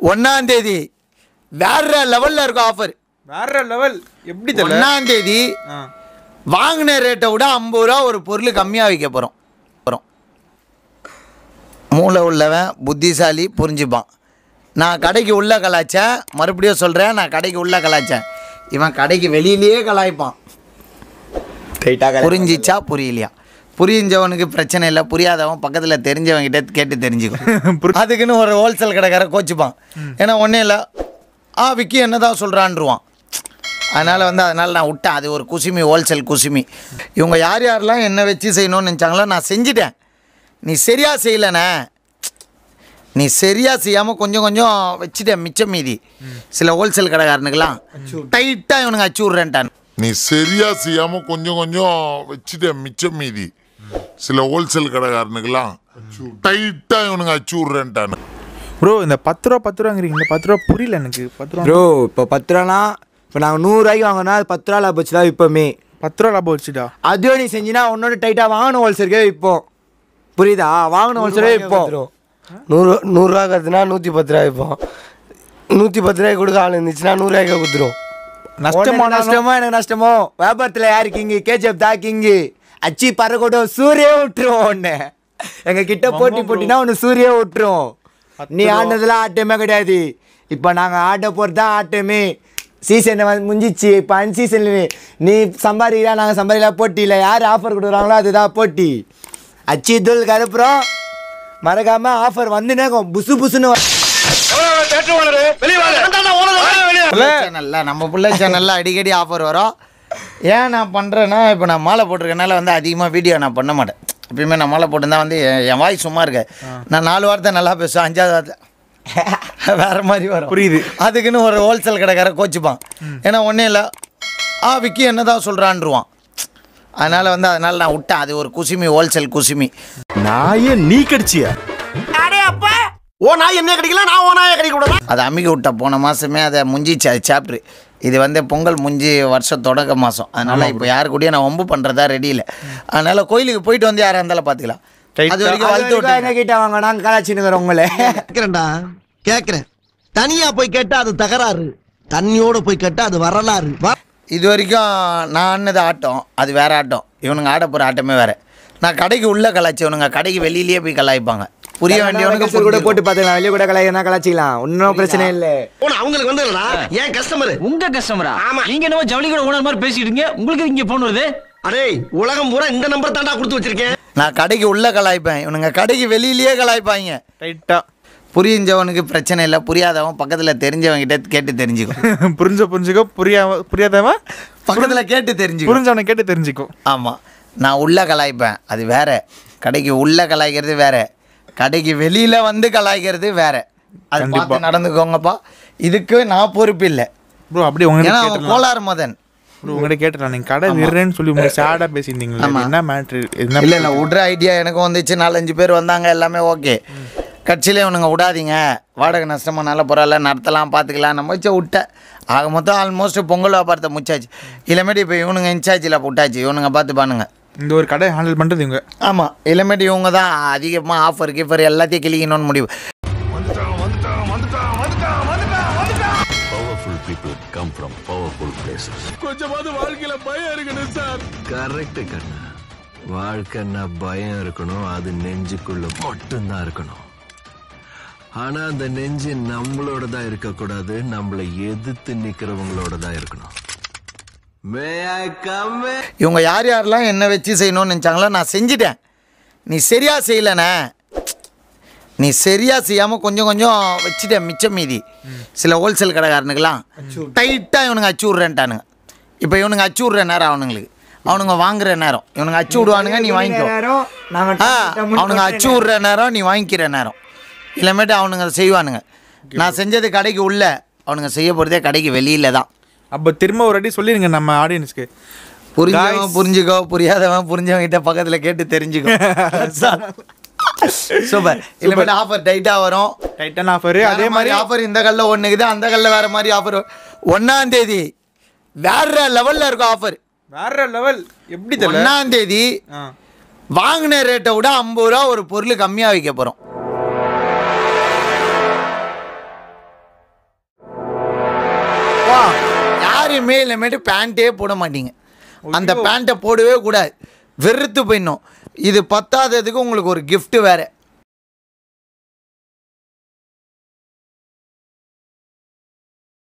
ஒன்னாம் தேதி வேற லெவல்ல இருக்கும் ஆஃபர் வேற லெவல் எப்படி தெரியல ஒன்னாம் தேதி ஆ வாங்கின ரேட்டை விட ஐம்பது ரூபா ஒரு பொருள் கம்மியாக விற்க போகிறோம் போகிறோம் மூளை உள்ளவன் புத்திசாலி புரிஞ்சுப்பான் நான் கடைக்கு உள்ள கலாய்ச்சேன் மறுபடியும் சொல்கிறேன் நான் கடைக்கு உள்ள கலாய்ச்சேன் இவன் கடைக்கு வெளியிலேயே கலாய்ப்பான் புரிஞ்சிச்சா புரியலையா புரிஞ்சவனுக்கு பிரச்சனை இல்லை புரியாதவன் பக்கத்தில் தெரிஞ்சவன்கிட்ட கேட்டு தெரிஞ்சுக்கும் அதுக்குன்னு ஒரு ஹோல்சேல் கடைக்கார கோச்சிப்பான் ஏன்னா ஒன்றும் இல்லை ஆ விக்கி என்னதான் சொல்கிறான்ருவான் அதனால் வந்து அதனால் நான் விட்டேன் அது ஒரு குசுமி ஹோல்சேல் குசுமி இவங்க யார் யாரெல்லாம் என்ன வச்சு செய்யணும்னு நினச்சாங்களோ நான் செஞ்சிட்டேன் நீ சரியாக செய்யலண்ணே நீ சரியாக செய்யாமல் கொஞ்சம் கொஞ்சம் வச்சுட்டேன் மிச்சம் மீதி சில ஹோல்சேல் கடைக்காரனுக்கெல்லாம் டைட்டாக இவனுங்க அச்சு விட்றேன்ட்டான் நீ சரியா செய்யாம கொஞ்சம் கொஞ்சம் வச்சுட்ட மிச்சம் மீதி சில ஹோல்சேல் கடைக்காரனுக்கெல்லாம் டைட்டா இவனுங்க அச்சு விட்றேன்ட்டானு ப்ரோ இந்த பத்து ரூபா பத்து ரூபாங்கிறீங்க பத்து ரூபா புரியல எனக்கு பத்து ரூபா ப்ரோ இப்போ பத்து ரூபானா இப்போ நாங்கள் நூறுரூவாய்க்கு வாங்கினா அது பத்து ரூபா லாபம் வச்சு தான் விற்போமே பத்து ரூபா லாபம் வச்சுடா அதுவும் நீ செஞ்சினா உன்னோட டைட்டாக வாங்கின ஹோல்சேலுக்கே விற்போம் புரியுதா வாங்கின ஹோல்சேலே விற்போம் நூறு நூறுரூவா கற்றுனா நூற்றி பத்து ரூபாய் வைப்போம் நூற்றி பத்து ரூபாய்க்கு கொடுக்க ஆள் இருந்துச்சுன்னா நூறுரூவாய்க்கு கொடுத்துரும் நஷ்டமோ நஷ்டமான நஷ்டமோ எனக்கு நஷ்டமோ வியாபாரத்தில் யாரு கிங்கு கேஜப் தா கிங்கு அச்சி பறக்கூடும் சூரிய விட்டுரும் ஒன்று எங்க கிட்ட போட்டி போட்டினா ஒன்று சூரிய விட்டுரும் நீ ஆடினதுலாம் ஆட்டமே கிடையாது இப்போ நாங்கள் ஆட்ட போகிறது தான் ஆட்டமே சீசன் வந்து முடிஞ்சிச்சு இப்போ அன் சீசன் நீ சம்பாதிக்கிறா நாங்கள் சம்பாதிக்கலாம் போட்டியில் யார் ஆஃபர் கொடுக்குறாங்களோ அதுதான் போட்டி அச்சி தூள் கருப்புறோம் மறக்காம ஆஃபர் வந்துனே இருக்கும். புசு புசுன்னு வ- சேனல்ல நம்ம பிள்ளை சேனல்ல அடிக்கடி ஆஃபர் வரும் ஏன் நான் பண்ணுறேன்னா இப்போ நான் மாலை போட்டிருக்கனால வந்து அதிகமாக வீடியோ நான் பண்ண மாட்டேன் எப்பயுமே நான் மாலை போட்டிருந்தா வந்து என் என் வாய் சும்மா இருக்கு நான் நாலு வார்த்தை நல்லா பேசுவேன் அஞ்சாவது வார்த்தை வேற மாதிரி வரும் புரியுது. அதுக்குன்னு ஒரு ஹோல்சேல் கடைக்கார கோச்சிப்பான் ஏன்னா ஒன்றும் இல்லை ஆ விக்கி என்னதான் சொல்கிறான்ருவான் அதனால் வந்து அதனால் நான் விட்டேன் அது ஒரு குசுமி ஹோல்சேல் குசுமி நாயே நீ கடிச்சியா ஓ நாய் என்ன கிடைக்கல நான் ஓ நாயை கிடைக்க கூடாதா அதை அமுக்கி விட்ட போன மாதமே அதை முஞ்சிச்சு அது சாப்ட்ரு இது வந்து பொங்கல் முஞ்சி வருஷம் தொடக்க மாதம் அதனால் இப்போ யாரு கூடயும் நான் வம்பு பண்ணுறதா ரெடி இல்லை அதனால் கோயிலுக்கு போயிட்டு வந்து யாராக இருந்தாலும் பார்த்துக்கலாம் அது வரைக்கும் அது வளர்த்து வரைக்கும் எங்க விட்டு கிட்ட வாங்க நாங்கள் கலாச்சின்னு உங்களை கேக்குறேன்டா கேக்குறேன் தனியா போய் கேட்டா அது தகராறு தண்ணியோட போய் கேட்டா அது வரலாறு வா- இது வரைக்கும் நான் ஆடினது ஆட்டம் அது வேற ஆட்டம் இவனுங்க ஆட போகிற ஆட்டமே வேற நான் கடைக்கு உள்ளே கலாய்ச்சவனுங்க கடைக்கு வெளியிலேயே போய் கலாய்ப்பாங்க புரிய வேண்டியவனுக்கு கூட புரிஞ்சிருக்கும். போட்டு பார்த்துக்கலாம் வெளியே கூட கலாய்னா கலாச்சிக்கலாம் ஒன்றும் பிரச்சனை இல்லை போன அவங்களுக்கு வந்து ஏன் கஸ்டமர் உங்க கஸ்டமரா ஆமா. நீங்க என்னமோ ஜவுளி கூட ஓனர் மாதிரி பேசிட்டு இருக்கீங்க உங்களுக்கு இங்க போன் வருது அடே உலகம் பூரா இந்த நம்பர் தாண்டா கொடுத்து வச்சிருக்கேன் நான் கடைக்கு உள்ளே கலாய்ப்பேன் இவனுங்க கடைக்கு வெளியிலேயே கலாய்ப்பாங்க ரைட்டா புரிஞ்சவனுக்கு பிரச்சனை இல்லை புரியாதவன் பக்கத்தில் தெரிஞ்சவன்கிட்ட கேட்டு தெரிஞ்சுக்கும் புரிஞ்ச புரிஞ்சுக்கோ புரியாம புரியாதவன் பக்கத்தில் கேட்டு தெரிஞ்சுக்கும் புரிஞ்சவனை கேட்டு தெரிஞ்சுக்கோ ஆமாம் நான் உள்ள கலாய்ப்பேன் அது வேற கடைக்கு உள்ள கலாய்க்கிறது வேற கடைக்கு வெளியில வந்து கலாய்க்கிறது வேற அது கண்டிப்பா. பார்த்து நடந்துக்கோங்கப்பா இதுக்கு நான் பொறுப்பு இல்லை ப்ரோ அப்படியே ஏன்னா உங்ககிட்ட அவன் கேட்டலாம் கோளாறு மதன் ப்ரோ உங்ககிட்ட கேட்டலாம் நீங்க கடை விடுறேன்னு சொல்லி உங்க சேடா பேசியிருந்தீங்களா ஆமா. என்ன மேட்ரு என்ன இல்லை இல்லை விட்ற ஐடியா எனக்கும் வந்துச்சு நாலஞ்சு பேர் வந்தாங்க எல்லாமே ஓகே கட்சியிலே இவனுங்க விடாதீங்க வாடகை நஷ்டமானால பரவாயில்ல நடத்தலாம் பார்த்துக்கலாம் நம்ம வச்சு விட்டேன் ஆக மொத்தம் ஆல்மோஸ்ட் பொங்கல் வியாபாரத்தை முச்சாச்சு இளமேட்டு இப்போ இவனுங்க இன்சார்ஜில் விட்டாச்சு இவனுங்க பார்த்து பானுங்க இந்த ஒரு கடை ஹேண்டில் பண்றது இவங்க ஆமாம் இளமேட்டு இவங்க தான் அதிகமாக ஆஃபர் கீஃபர் எல்லாத்தையும் கிளிக்கணும்னு முடிவு Powerful people come from powerful places. கொஞ்சமாவது வாழ்க்கையில பயம் இருக்கணும் சார் கரெக்ட் கண்ணா வாழ்க்கைன்னா பயம் இருக்கணும் அது நெஞ்சுக்குள்ள மட்டும்தான் இருக்கணும் ஆனா அந்த நெஞ்சு நம்மளோட தான் இருக்கக்கூடாது நம்மளை எதிர்த்து நிக்கிறவங்களோட தான் இருக்கணும் மே ஐ கம் இவங்க யார் யாரெல்லாம் என்ன வச்சு செய்யணும்னு நினச்சாங்களோ நான் செஞ்சிட்டேன் நீ சரியாக செய்யலண்ணே நீ சரியாக செய்யாமல் கொஞ்சம் கொஞ்சம் வச்சுட்டேன் மிச்சம் மீதி சில ஹோல்சேல் கடைக்காரனுக்கெல்லாம் டைட்டாக இவனுங்க அச்சு விட்றேன்ட்டானுங்க இப்போ இவனுங்க அச்சு விட்ற நேரம் அவனுங்களுக்கு அவனுங்க வாங்குற நேரம் இவனுங்க அச்சு விடுவானுங்க நீ வாங்கிக்கோ நேரம் நாங்க ஆ டம்மு அவனுங்க அச்சு விட்ற நேரம் நீ வாங்கிக்கிற நேரம் இல்லைமேட்டு அவனுங்க அதை செய்வானுங்க நான் செஞ்சது கடைக்கு உள்ள அவனுங்க செய்ய போகிறதே கடைக்கு வெளியில தான் அப்ப திரும்ப ஒரு வாட்டி சொல்லிருங்க நம்ம ஆடியன்ஸ்க்கு புரிஞ்சவன் புரிஞ்சுக்கோ புரியாதவன் புரிஞ்சவங்கிட்ட பக்கத்துல கேட்டு தெரிஞ்சுக்கோ சூப்பர் இனிமேல் ஆஃபர் டைட்டா வரும் டைட்டன் ஆஃபர் அதே அதே மாதிரி மாதிரி ஆஃபர் இந்த கல்ல ஒண்ணுக்குது அந்த கல்ல வேற மாதிரி ஆஃபர் ஒன்னாம் தேதி வேற லெவல்ல இருக்கும் ஆஃபர் வேற லெவல் எப்படி தெரியல ஒன்னாம் தேதி ஆ. வாங்கின ரேட்டை விட ஐம்பது ரூபா ஒரு பொருள் கம்மியா விற்க போறோம் யாருமே இனிமேட்டு பேண்ட்டே போட மாட்டீங்க அந்த பேண்ட்டை போடவே கூடாது வெறுத்து போயிடணும் இது பத்தாததுக்கு உங்களுக்கு ஒரு gift வேறு